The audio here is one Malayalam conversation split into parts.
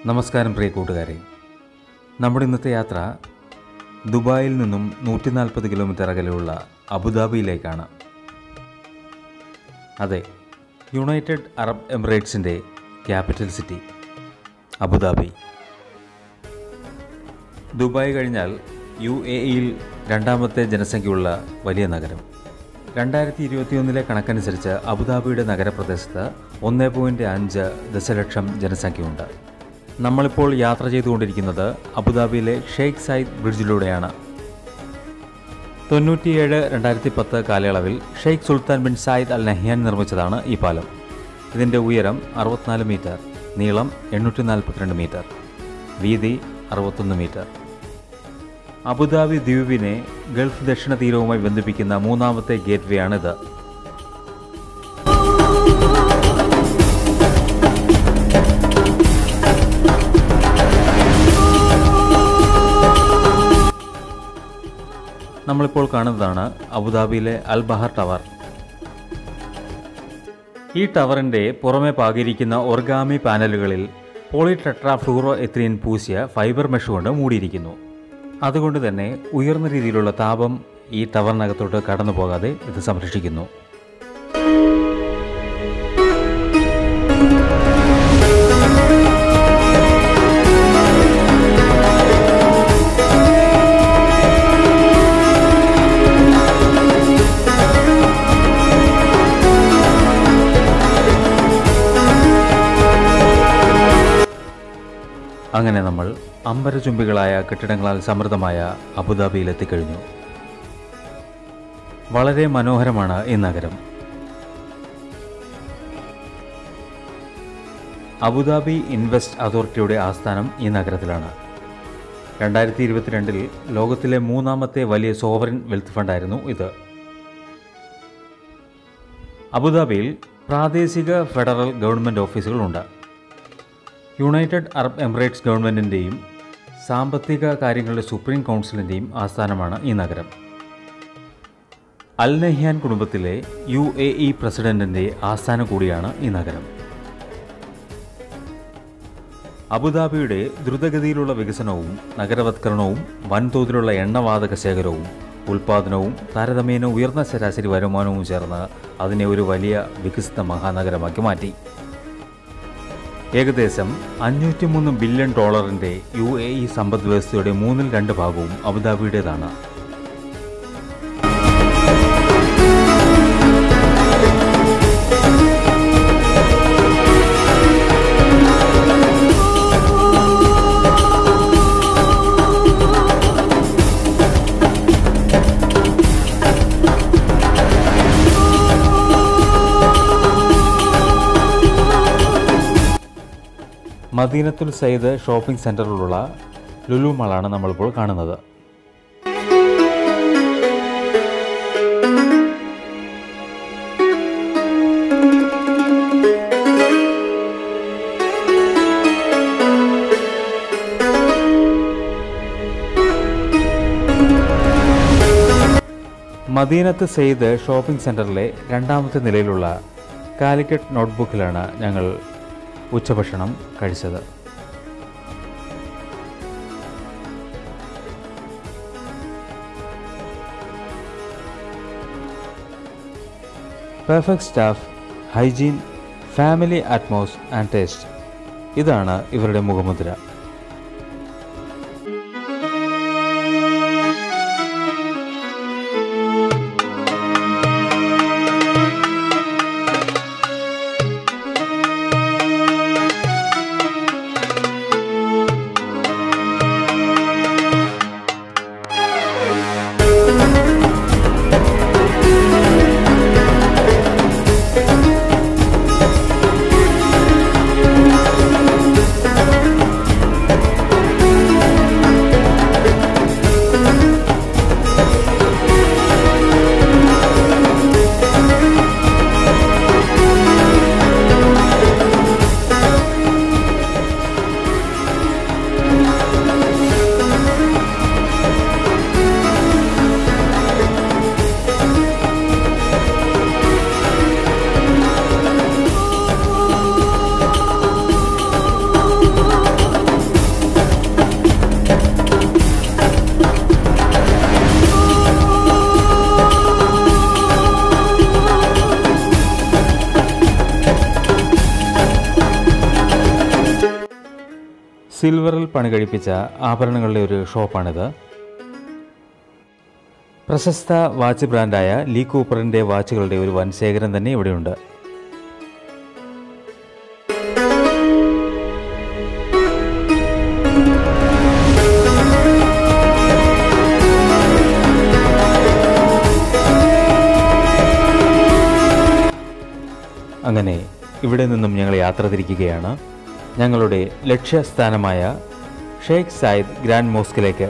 നമസ്കാരം പ്രിയ കൂട്ടുകാരെ നമ്മുടെ ഇന്നത്തെ യാത്ര ദുബായിൽ നിന്നും നൂറ്റി നാൽപ്പത് കിലോമീറ്റർ അകലെയുള്ള അബുദാബിയിലേക്കാണ് അതെ യുണൈറ്റഡ് അറബ് എമിറേറ്റ്സിൻ്റെ ക്യാപിറ്റൽ സിറ്റി അബുദാബി ദുബായ് കഴിഞ്ഞാൽ യു എ ഇയിൽ രണ്ടാമത്തെ ജനസംഖ്യയുള്ള വലിയ നഗരം രണ്ടായിരത്തി ഇരുപത്തിയൊന്നിലെ കണക്കനുസരിച്ച് അബുദാബിയുടെ നഗരപ്രദേശത്ത് ഒന്ന് പോയിൻറ്റ് അഞ്ച് ദശലക്ഷം ജനസംഖ്യയുണ്ട് നമ്മളിപ്പോൾ യാത്ര ചെയ്തുകൊണ്ടിരിക്കുന്നത് അബുദാബിയിലെ ഷെയ്ഖ് സായിദ് ബ്രിഡ്ജിലൂടെയാണ് തൊണ്ണൂറ്റിയേഴ് രണ്ടായിരത്തി പത്ത് കാലയളവിൽ Sheikh Sultan bin Zayed Al Nahyan നിർമ്മിച്ചതാണ് ഈ പാലം ഇതിൻ്റെ ഉയരം അറുപത്തിനാല് മീറ്റർ നീളം എണ്ണൂറ്റി നാൽപ്പത്തിരണ്ട് മീറ്റർ വീതി അറുപത്തൊന്ന് മീറ്റർ അബുദാബി ദ്വീപിനെ ഗൾഫ് ദക്ഷിണ തീരവുമായി ബന്ധിപ്പിക്കുന്ന മൂന്നാമത്തെ ഗേറ്റ്വേ ആണിത് നമ്മളിപ്പോൾ കാണുന്നതാണ് അബുദാബിയിലെ അൽ ബഹർ ടവർ ഈ ടവറിൻ്റെ പുറമെ പാകിയിരിക്കുന്ന ഒർഗാമി പാനലുകളിൽ പോളിടെട്രാ ഫ്ലൂറോ എത്രീൻ പൂശിയ ഫൈബർ മെഷ് കൊണ്ട് മൂടിയിരിക്കുന്നു അതുകൊണ്ട് തന്നെ ഉയർന്ന രീതിയിലുള്ള താപം ഈ ടവറിനകത്തോട്ട് കടന്നു പോകാതെ ഇത് സംരക്ഷിക്കുന്നു അങ്ങനെ നമ്മൾ അമ്പരചുംബികളായ കെട്ടിടങ്ങളാൽ സമൃദ്ധമായ അബുദാബിയിൽ എത്തിക്കഴിഞ്ഞു വളരെ മനോഹരമാണ് ഈ നഗരം അബുദാബി ഇൻവെസ്റ്റ് അതോറിറ്റിയുടെ ആസ്ഥാനം ഈ നഗരത്തിലാണ് രണ്ടായിരത്തി ഇരുപത്തിരണ്ടിൽ ലോകത്തിലെ മൂന്നാമത്തെ വലിയ സോവറിൻ വെൽത്ത് ഫണ്ടായിരുന്നു ഇത് അബുദാബിയിൽ പ്രാദേശിക ഫെഡറൽ ഗവൺമെൻറ് ഓഫീസുകളുണ്ട് യുണൈറ്റഡ് അറബ് എമിറേറ്റ്സ് ഗവൺമെൻറ്റിൻ്റെയും സാമ്പത്തിക കാര്യങ്ങളുടെ സുപ്രീം കൗൺസിലിൻ്റെയും ആസ്ഥാനമാണ് ഈ നഗരം അൽ നഹ്യാൻ കുടുംബത്തിലെ യു എ ഇ പ്രസിഡന്റിൻ്റെ ആസ്ഥാനം കൂടിയാണ് ഈ നഗരം അബുദാബിയുടെ ദ്രുതഗതിയിലുള്ള വികസനവും നഗരവത്കരണവും വൻതോതിലുള്ള എണ്ണവാതക ശേഖരവും ഉൽപാദനവും താരതമ്യേന ഉയർന്ന ശരാശരി വരുമാനവും ചേർന്ന് അതിനെ ഒരു വലിയ വികസിത മഹാനഗരമാക്കി മാറ്റി ഏകദേശം അഞ്ഞൂറ്റിമൂന്ന് ബില്യൺ ഡോളറിൻ്റെ യു എ ഇ സമ്പദ് വ്യവസ്ഥയുടെ മൂന്നിൽ രണ്ട് ഭാഗവും അബുദാബിയുടേതാണ് മദീനത്തുൽ സയ്യിദ് ഷോപ്പിംഗ് സെൻറ്ററിലുള്ള ലുലു മാളാണ് നമ്മളിപ്പോൾ കാണുന്നത് മദീനത്ത് സെയ്ദ് ഷോപ്പിംഗ് സെൻറ്ററിലെ രണ്ടാമത്തെ നിലയിലുള്ള കാലിക്കറ്റ് നോട്ട്ബുക്കിലാണ് ഞങ്ങൾ ഉച്ചഭക്ഷണം കഴിച്ചത് perfect staff hygiene family atmos and taste ഇതാണ് ഇവരുടെ മുഖമുദ്ര സിൽവറിൽ പണി കഴിപ്പിച്ച ആഭരണങ്ങളുടെ ഒരു ഷോപ്പാണിത് പ്രശസ്ത വാച്ച് ബ്രാൻഡായ ലീ കൂപ്പറിൻ്റെ വാച്ചുകളുടെ ഒരു വൻ ശേഖരം തന്നെ ഇവിടെയുണ്ട് അങ്ങനെ ഇവിടെ നിന്നും ഞങ്ങൾ യാത്ര തിരിക്കുകയാണ് ഞങ്ങളുടെ ലക്ഷ്യസ്ഥാനമായ ഷെയ്ഖ് സായിദ് ഗ്രാൻഡ് മോസ്കിലേക്ക്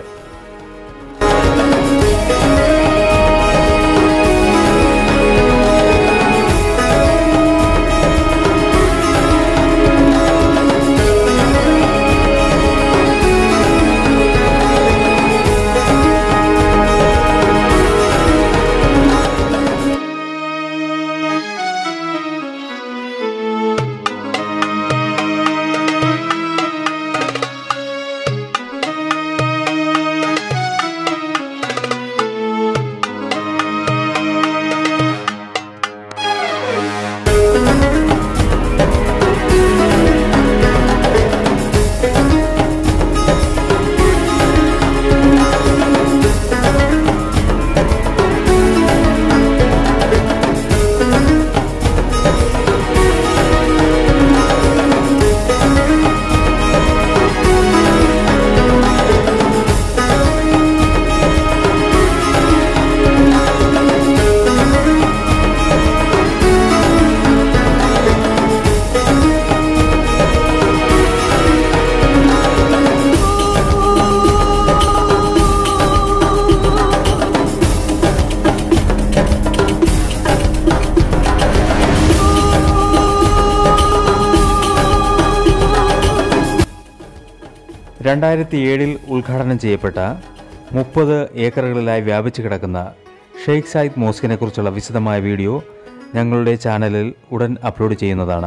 രണ്ടായിരത്തി ഏഴിൽ ഉദ്ഘാടനം ചെയ്യപ്പെട്ട മുപ്പത് ഏക്കറുകളിലായി വ്യാപിച്ചു കിടക്കുന്ന ഷെയ്ഖ് സായിദ് മോസ്കിനെ കുറിച്ചുള്ള വിശദമായ വീഡിയോ ഞങ്ങളുടെ ചാനലിൽ ഉടൻ അപ്ലോഡ് ചെയ്യുന്നതാണ്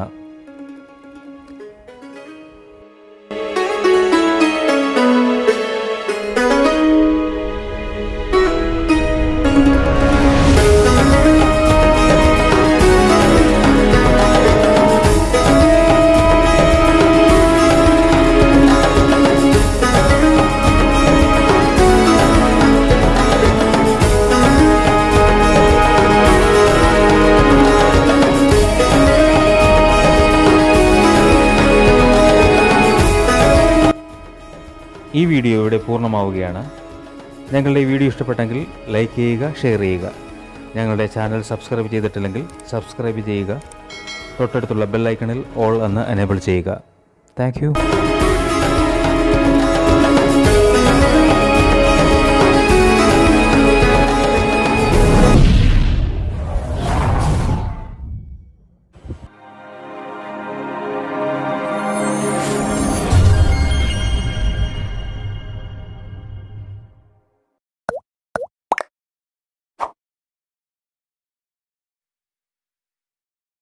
ഈ വീഡിയോ ഇവിടെ പൂർണ്ണമാവുകയാണ് ഞങ്ങളുടെ ഈ വീഡിയോ ഇഷ്ടപ്പെട്ടെങ്കിൽ ലൈക്ക് ചെയ്യുക ഷെയർ ചെയ്യുക ഞങ്ങളുടെ ചാനൽ സബ്സ്ക്രൈബ് ചെയ്തിട്ടില്ലെങ്കിൽ സബ്സ്ക്രൈബ് ചെയ്യുക തൊട്ടടുത്തുള്ള ബെല്ലൈക്കണിൽ ഓൾ എന്ന് എനേബിൾ ചെയ്യുക താങ്ക്